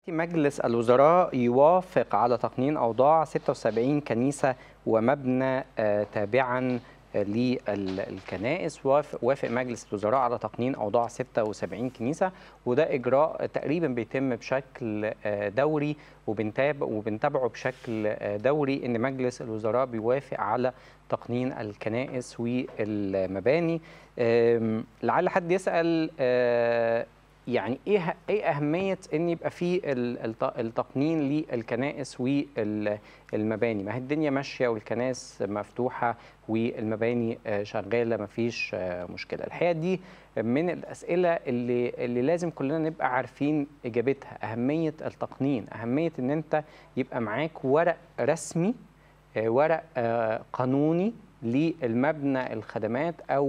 مجلس الوزراء يوافق على تقنين أوضاع 76 كنيسة ومبنى آه، تابعا آه، للكنائس وافق وافق مجلس الوزراء على تقنين أوضاع 76 كنيسة وده إجراء تقريبا بيتم بشكل آه، دوري وبنتابع وبنتابعه بشكل آه، دوري إن مجلس الوزراء بيوافق على تقنين الكنائس والمباني آم، لعل حد يسأل آه، يعني ايه ايه اهميه ان يبقى في ال- الت- التقنين للكنائس والمباني ما هي الدنيا ماشيه والكنائس مفتوحه والمباني آه، شغاله ما فيش آه، مشكله الحقيقه دي من الاسئله اللي اللي لازم كلنا نبقى عارفين اجابتها اهميه التقنين اهميه ان انت يبقى معاك ورق رسمي آه، ورق آه، قانوني للمبنى الخدمات او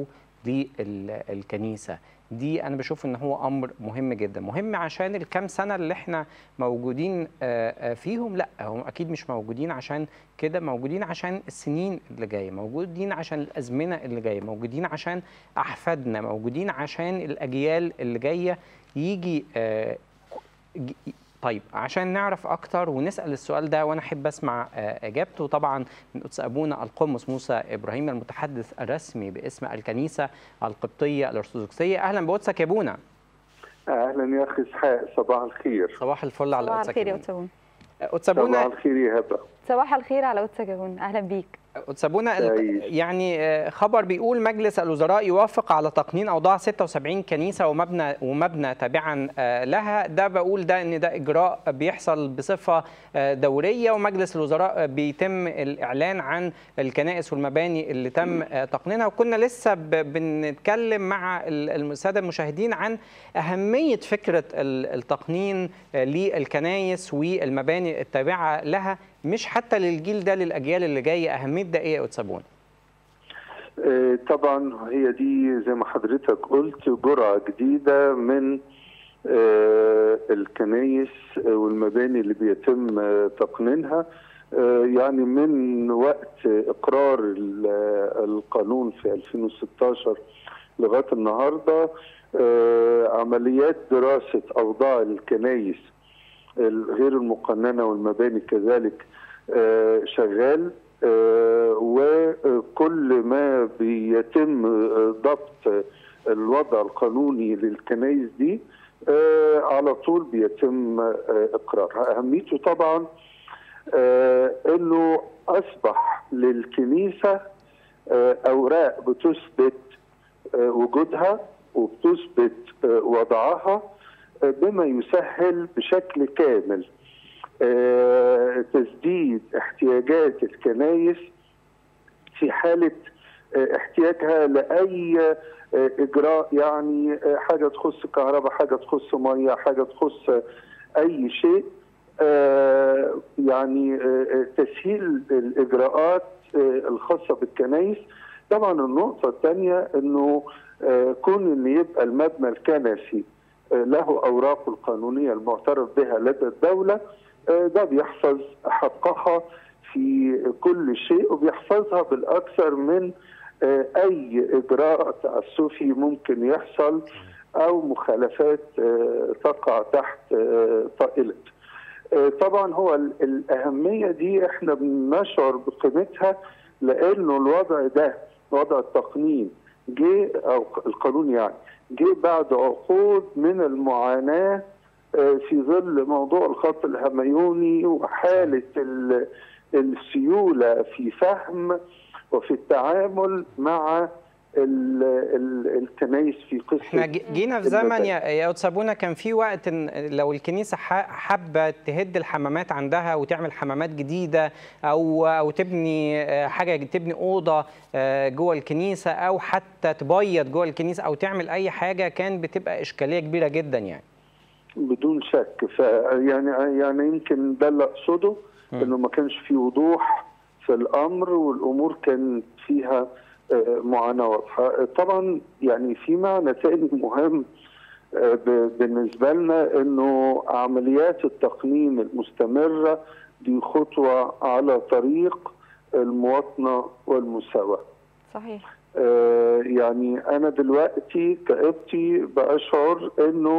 للكنيسه دي انا بشوف ان هو امر مهم جدا مهم عشان الكام سنه اللي احنا موجودين آه، آه، فيهم لا هم اكيد مش موجودين عشان كده موجودين عشان السنين اللي جايه موجودين عشان الازمنه اللي جايه موجودين عشان احفادنا موجودين عشان الاجيال اللي جايه يجي آه، ج- طيب عشان نعرف اكتر ونسال السؤال ده وانا احب اسمع آه، اجابته طبعا من قدس ابونا القمص موسى ابراهيم المتحدث الرسمي باسم الكنيسه القبطيه الارثوذكسيه اهلا بقدسك يا ابونا اهلا يا اخي اسحاق صباح الخير صباح الفل على صباح قدسك الخير يا يا أتسابون قدس صباح ابونا الخير يا هبه صباح الخير على قدسك يا هون أهلا بيك قدس ابونا ال- تعيش. يعني آه، خبر بيقول مجلس الوزراء يوافق على تقنين اوضاع 76 كنيسه ومبنى ومبنى تابعا آه، لها ده بقول ده ان ده اجراء بيحصل بصفه آه، دوريه ومجلس الوزراء آه، بيتم الاعلان عن الكنائس والمباني اللي تم آه، تقنينها وكنا لسه ب- بنتكلم مع ال- الساده المشاهدين عن اهميه فكره ال- التقنين آه، للكنائس والمباني التابعه لها مش حتى للجيل ده للاجيال اللي جايه اهميه ده ايه يا أتسابون؟ آه، طبعا هي دي زي ما حضرتك قلت جرعه جديده من آه، الكنايس آه، والمباني اللي بيتم آه، تقنينها آه، يعني من وقت اقرار ال- القانون في 2016 لغايه النهارده آه، عمليات دراسه اوضاع الكنايس غير المقننه والمباني كذلك آه، شغال آه، وكل ما بيتم آه، ضبط الوضع القانوني للكنائس دي آه، على طول بيتم آه، اقرارها اهميته طبعا آه، انه اصبح للكنيسه آه، اوراق بتثبت آه، وجودها وبتثبت آه، وضعها آه، بما يسهل بشكل كامل آه، تسديد احتياجات الكنايس في حاله آه، احتياجها لاي آه، اجراء يعني آه، حاجه تخص كهرباء حاجه تخص ميه حاجه تخص آه، اي شيء آه، يعني آه، آه، تسهيل الاجراءات آه، الخاصه بالكنايس طبعا النقطه الثانيه انه آه، كون ان يبقى المبنى الكنسي آه، له اوراقه القانونيه المعترف بها لدى الدوله آه، ده بيحفظ حقها في كل شيء وبيحفظها بالاكثر من آه، اي اجراء تعسفي ممكن يحصل او مخالفات آه، تقع تحت آه، طائله. آه، طبعا هو ال- الاهميه دي احنا بنشعر بقيمتها لانه الوضع ده وضع التقنين جه او القانون يعني جه بعد عقود من المعاناه آه، في ظل موضوع الخط الهميوني وحاله ال- السيوله في فهم وفي التعامل مع ال- ال- الكنايس في قصه احنا ج- جينا في زمن يا يا أتسابونا كان في وقت إن لو الكنيسه ح- حابه تهد الحمامات عندها وتعمل حمامات جديده او او تبني آه، حاجه تبني اوضه آه، جوه الكنيسه او حتى تبيض جوه الكنيسه او تعمل اي حاجه كان بتبقى اشكاليه كبيره جدا يعني بدون شك فيعني يعني يمكن ده اللي اقصده انه ما كانش في وضوح في الامر والامور كانت فيها آه، معاناه واضحه طبعا يعني في معنى تاني مهم آه، ب- بالنسبه لنا انه عمليات التقنين المستمره دي خطوه على طريق المواطنه والمساواه صحيح آه، يعني انا دلوقتي كابتي باشعر انه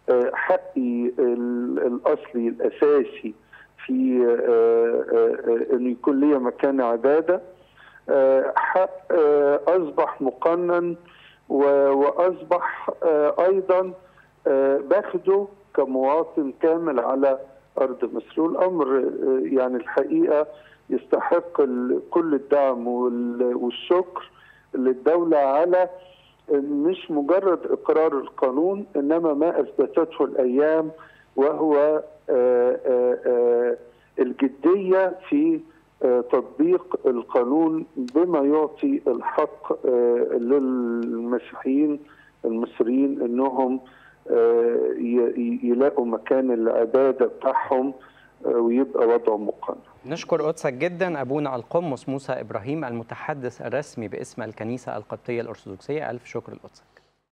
آه، حقي ال- الاصلي الاساسي في آه، آه، آه، انه يكون لي مكان عباده آه، حق آه، اصبح مقنن و- واصبح آه، ايضا آه، باخده كمواطن كامل على ارض مصر والامر آه، يعني الحقيقه يستحق ال- كل الدعم وال- والشكر للدوله على مش مجرد اقرار القانون انما ما اثبتته الايام وهو آه، آه، آه، الجديه في آه، تطبيق القانون بما يعطي الحق آه، للمسيحيين المصريين انهم آه، ي- ي- يلاقوا مكان العباده بتاعهم آه، ويبقى وضعهم مقنن. نشكر قدسك جدا أبونا القمص موسى إبراهيم المتحدث الرسمي باسم الكنيسة القبطية الأرثوذكسية ألف شكر لقدسك